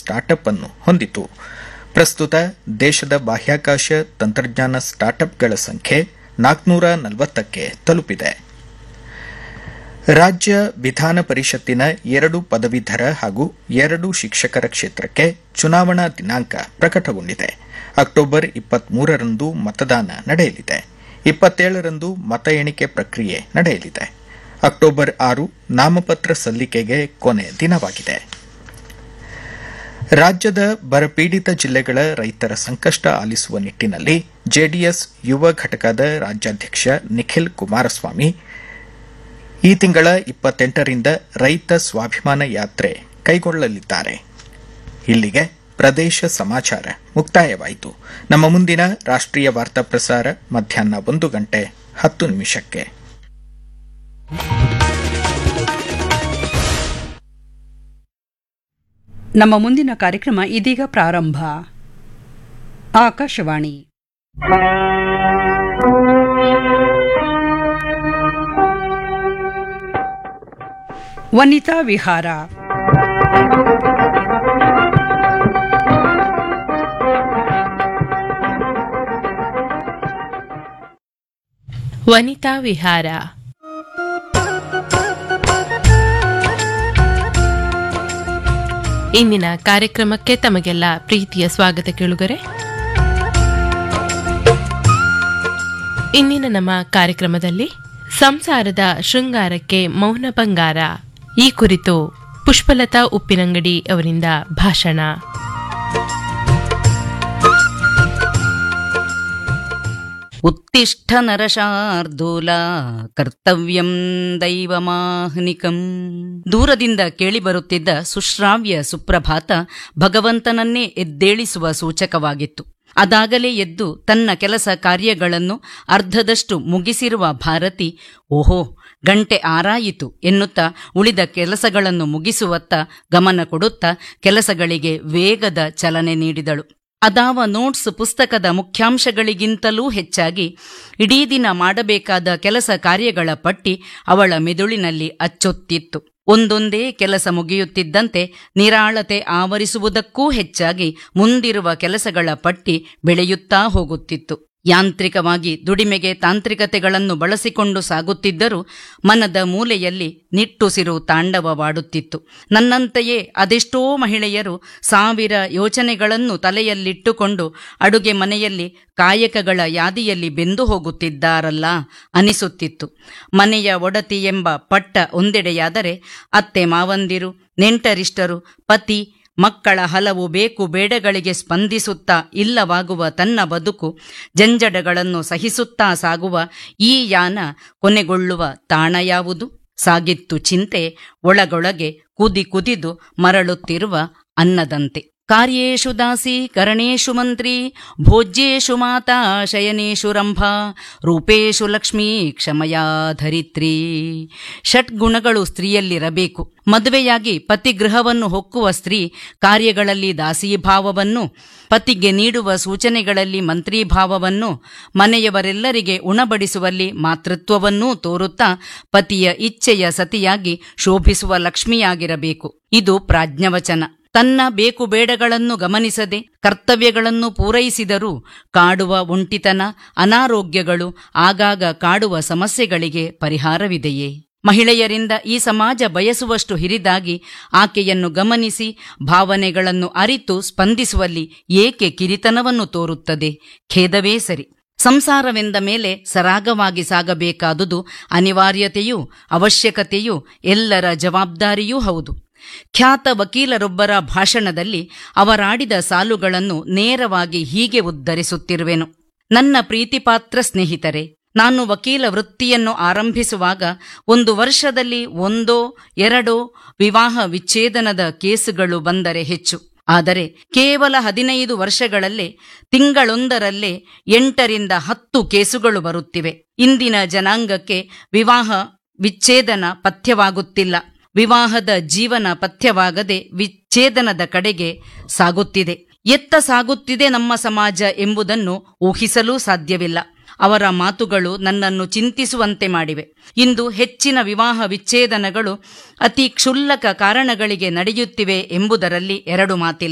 startup ಅನ್ನು ಹೊಂದಿತು ಪ್ರಸ್ತುತ ದೇಶದ ಬಾಹ್ಯಾಕಾಶ ತಂತ್ರಜ್ಞಾನ ಸ್ಟಾರ್ಟ್ಅಪ್ಗಳ ಸಂಖ್ಯೆ ನಾಲ್ಕುನೂರ ನಲವತ್ತಕ್ಕೆ ತಲುಪಿದೆ ರಾಜ್ಯ ವಿಧಾನ ಪರಿಷತ್ತಿನ ಎರಡು ಪದವೀಧರ ಹಾಗೂ ಎರಡು ಶಿಕ್ಷಕರ ಕ್ಷೇತ್ರಕ್ಕೆ ಚುನಾವಣಾ ದಿನಾಂಕ ಪ್ರಕಟಗೊಂಡಿದೆ ಅಕ್ಟೋಬರ್ ಇಪ್ಪತ್ಮೂರರಂದು ಮತದಾನ ನಡೆಯಲಿದೆ ಇಪ್ಪತ್ತೇಳರಂದು ಮತ ಎಣಿಕೆ ಪ್ರಕ್ರಿಯೆ ನಡೆಯಲಿದೆ ಅಕ್ಟೋಬರ್ ಆರು ನಾಮಪತ್ರ ಸಲ್ಲಿಕೆಗೆ ಕೊನೆ ದಿನವಾಗಿದೆ ರಾಜ್ಯದ ಬರಪೀಡಿತ ಜಿಲ್ಲೆಗಳ ರೈತರ ಸಂಕಷ್ಟ ಆಲಿಸುವ ನಿಟ್ಟಿನಲ್ಲಿ ಜೆಡಿಎಸ್ ಯುವ ಘಟಕದ ರಾಜ್ಯಾಧ್ಯಕ್ಷ ನಿಖಿಲ್ ಕುಮಾರಸ್ವಾಮಿ ಈ ತಿಂಗಳ ಇಪ್ಪತ್ತೆಂಟರಿಂದ ರೈತ ಸ್ವಾಭಿಮಾನ ಯಾತ್ರೆ ಕೈಗೊಳ್ಳಲಿದ್ದಾರೆ ಇಲ್ಲಿಗೆ ಪ್ರದೇಶ ಸಮಾಚಾರ ಮುಕ್ತಾಯವಾಯಿತು ನಮ್ಮ ಮುಂದಿನ ರಾಷ್ಟ್ರೀಯ ವಾರ್ತಾ ಪ್ರಸಾರ ಮಧ್ಯಾಹ್ನ ಒಂದು ಗಂಟೆ ಹತ್ತು ನಿಮಿಷಕ್ಕೆ ನಮ್ಮ ಮುಂದಿನ ಕಾರ್ಯಕ್ರಮ ಇದೀಗ ಪ್ರಾರಂಭ ಆಕಾಶವಾಣಿ ವನಿತಾ ವಿಹಾರ ವನಿತಾ ವಿಹಾರ ಇಂದಿನ ಕಾರ್ಯಕ್ರಮಕ್ಕೆ ತಮಗೆಲ್ಲ ಪ್ರೀತಿಯ ಸ್ವಾಗತ ಕೇಳುಗರೆ ಇಂದಿನ ನಮ್ಮ ಕಾರ್ಯಕ್ರಮದಲ್ಲಿ ಸಂಸಾರದ ಶೃಂಗಾರಕ್ಕೆ ಮೌನ ಬಂಗಾರ ಈ ಕುರಿತು ಪುಷ್ಪಲತಾ ಉಪ್ಪಿನಂಗಡಿ ಅವರಿಂದ ಭಾಷಣ ಉತ್ತಿಷ್ಠ ನರಶಾರ್ದೂಲ ಕರ್ತವ್ಯಂ ದೈವಮಾಹ್ನಿಕಂ ದೂರದಿಂದ ಕೇಳಿಬರುತ್ತಿದ್ದ ಸುಶ್ರಾವ್ಯ ಸುಪ್ರಭಾತ ಭಗವಂತನನ್ನೇ ಎದ್ದೇಳಿಸುವ ಸೂಚಕವಾಗಿತ್ತು ಅದಾಗಲೇ ಎದ್ದು ತನ್ನ ಕೆಲಸ ಕಾರ್ಯಗಳನ್ನು ಅರ್ಧದಷ್ಟು ಮುಗಿಸಿರುವ ಭಾರತಿ ಓಹೋ ಗಂಟೆ ಆರಾಯಿತು ಎನ್ನುತ್ತಾ ಉಳಿದ ಕೆಲಸಗಳನ್ನು ಮುಗಿಸುವತ್ತ ಗಮನ ಕೊಡುತ್ತಾ ಕೆಲಸಗಳಿಗೆ ವೇಗದ ಚಲನೆ ನೀಡಿದಳು ಅದಾವ ನೋಟ್ಸ್ ಪುಸ್ತಕದ ಮುಖ್ಯಾಂಶಗಳಿಗಿಂತಲೂ ಹೆಚ್ಚಾಗಿ ಇಡೀ ದಿನ ಮಾಡಬೇಕಾದ ಕೆಲಸ ಕಾರ್ಯಗಳ ಪಟ್ಟಿ ಅವಳ ಮೆದುಳಿನಲ್ಲಿ ಅಚ್ಚೊತ್ತಿತ್ತು ಒಂದೊಂದೇ ಕೆಲಸ ಮುಗಿಯುತ್ತಿದ್ದಂತೆ ನಿರಾಳತೆ ಆವರಿಸುವುದಕ್ಕೂ ಹೆಚ್ಚಾಗಿ ಮುಂದಿರುವ ಕೆಲಸಗಳ ಪಟ್ಟಿ ಬೆಳೆಯುತ್ತಾ ಹೋಗುತ್ತಿತ್ತು ಯಾಂತ್ರಿಕವಾಗಿ ದುಡಿಮೆಗೆ ತಾಂತ್ರಿಕತೆಗಳನ್ನು ಬಳಸಿಕೊಂಡು ಸಾಗುತ್ತಿದ್ದರೂ ಮನದ ಮೂಲೆಯಲ್ಲಿ ನಿಟ್ಟುಸಿರು ತಾಂಡವವಾಡುತ್ತಿತ್ತು ನನ್ನಂತೆಯೇ ಅದೆಷ್ಟೋ ಮಹಿಳೆಯರು ಸಾವಿರ ಯೋಚನೆಗಳನ್ನು ತಲೆಯಲ್ಲಿಟ್ಟುಕೊಂಡು ಅಡುಗೆ ಮನೆಯಲ್ಲಿ ಕಾಯಕಗಳ ಯಾದಿಯಲ್ಲಿ ಬೆಂದು ಹೋಗುತ್ತಿದ್ದಾರಲ್ಲ ಅನಿಸುತ್ತಿತ್ತು ಮನೆಯ ಒಡತಿ ಎಂಬ ಪಟ್ಟ ಒಂದೆಡೆಯಾದರೆ ಅತ್ತೆ ಮಾವಂದಿರು ನೆಂಟರಿಷ್ಟರು ಪತಿ ಮಕ್ಕಳ ಹಲವು ಬೇಕು ಬೇಡಗಳಿಗೆ ಸ್ಪಂದಿಸುತ್ತಾ ಇಲ್ಲವಾಗುವ ತನ್ನ ಬದುಕು ಜಂಜಡಗಳನ್ನು ಸಹಿಸುತ್ತಾ ಸಾಗುವ ಈ ಯಾನ ಕೊನೆಗೊಳ್ಳುವ ತಾಣ ಯಾವುದು ಸಾಗಿತ್ತು ಚಿಂತೆ ಒಳಗೊಳಗೆ ಕುದಿ ಕುದಿದು ಮರಳುತ್ತಿರುವ ಅನ್ನದಂತೆ ಕಾರ್ಯೇಷು ದಾಸಿ ಕರಣೇಶು ಮಂತ್ರಿ ಭೋಜ್ಯೇಷು ಮಾತಾ ಶಯನೇಶು ರಂಭಾ ರೂಪೇಶು ಲಕ್ಷ್ಮೀ ಕ್ಷಮಯಾ ಧರಿತ್ರಿ ಷಟ್ ಗುಣಗಳು ಸ್ತ್ರೀಯಲ್ಲಿರಬೇಕು ಮದುವೆಯಾಗಿ ಪತಿಗೃಹವನ್ನು ಹೊಕ್ಕುವ ಸ್ತ್ರೀ ಕಾರ್ಯಗಳಲ್ಲಿ ದಾಸೀಭಾವವನ್ನು ಪತಿಗೆ ನೀಡುವ ಸೂಚನೆಗಳಲ್ಲಿ ಮಂತ್ರೀಭಾವವನ್ನು ಮನೆಯವರೆಲ್ಲರಿಗೆ ಉಣಬಡಿಸುವಲ್ಲಿ ಮಾತೃತ್ವವನ್ನೂ ತೋರುತ್ತಾ ಪತಿಯ ಇಚ್ಛೆಯ ಸತಿಯಾಗಿ ಶೋಭಿಸುವ ಲಕ್ಷ್ಮಿಯಾಗಿರಬೇಕು ಇದು ಪ್ರಾಜ್ಞವಚನ ತನ್ನ ಬೇಕು ಬೇಡಗಳನ್ನು ಗಮನಿಸದೆ ಕರ್ತವ್ಯಗಳನ್ನು ಪೂರೈಸಿದರೂ ಕಾಡುವ ಒಂಟಿತನ ಅನಾರೋಗ್ಯಗಳು ಆಗಾಗ ಕಾಡುವ ಸಮಸ್ಯೆಗಳಿಗೆ ಪರಿಹಾರವಿದೆಯೇ ಮಹಿಳೆಯರಿಂದ ಈ ಸಮಾಜ ಬಯಸುವಷ್ಟು ಹಿರಿದಾಗಿ ಆಕೆಯನ್ನು ಗಮನಿಸಿ ಭಾವನೆಗಳನ್ನು ಅರಿತು ಸ್ಪಂದಿಸುವಲ್ಲಿ ಏಕೆ ಕಿರಿತನವನ್ನು ತೋರುತ್ತದೆ ಖೇದವೇ ಸರಿ ಸಂಸಾರವೆಂದ ಮೇಲೆ ಸರಾಗವಾಗಿ ಸಾಗಬೇಕಾದುದು ಅನಿವಾರ್ಯತೆಯೂ ಅವಶ್ಯಕತೆಯೂ ಎಲ್ಲರ ಜವಾಬ್ದಾರಿಯೂ ಹೌದು ಖ್ಯಾತ ವಕೀಲರೊಬ್ಬರ ಭಾಷಣದಲ್ಲಿ ಅವರಾಡಿದ ಸಾಲುಗಳನ್ನು ನೇರವಾಗಿ ಹೀಗೆ ಉದ್ಧರಿಸುತ್ತಿರುವೆನು ನನ್ನ ಪ್ರೀತಿಪಾತ್ರ ಸ್ನೇಹಿತರೆ ನಾನು ವಕೀಲ ವೃತ್ತಿಯನ್ನು ಆರಂಭಿಸುವಾಗ ಒಂದು ವರ್ಷದಲ್ಲಿ ಒಂದೋ ಎರಡೋ ವಿವಾಹ ವಿಚ್ಛೇದನದ ಕೇಸುಗಳು ಬಂದರೆ ಹೆಚ್ಚು ಆದರೆ ಕೇವಲ ಹದಿನೈದು ವರ್ಷಗಳಲ್ಲೇ ತಿಂಗಳೊಂದರಲ್ಲೇ ಎಂಟರಿಂದ ಹತ್ತು ಕೇಸುಗಳು ಬರುತ್ತಿವೆ ಇಂದಿನ ಜನಾಂಗಕ್ಕೆ ವಿವಾಹ ವಿಚ್ಛೇದನ ಪಥ್ಯವಾಗುತ್ತಿಲ್ಲ ವಿವಾಹದ ಜೀವನ ಪಥ್ಯವಾಗದೆ ವಿಚ್ಛೇದನದ ಕಡೆಗೆ ಸಾಗುತ್ತಿದೆ ಎತ್ತ ಸಾಗುತ್ತಿದೆ ನಮ್ಮ ಸಮಾಜ ಎಂಬುದನ್ನು ಊಹಿಸಲೂ ಸಾಧ್ಯವಿಲ್ಲ ಅವರ ಮಾತುಗಳು ನನ್ನನ್ನು ಚಿಂತಿಸುವಂತೆ ಮಾಡಿವೆ ಇಂದು ಹೆಚ್ಚಿನ ವಿವಾಹ ವಿಚ್ಛೇದನಗಳು ಅತಿ ಕ್ಷುಲ್ಲಕ ಕಾರಣಗಳಿಗೆ ನಡೆಯುತ್ತಿವೆ ಎಂಬುದರಲ್ಲಿ ಎರಡು ಮಾತಿಲ್ಲ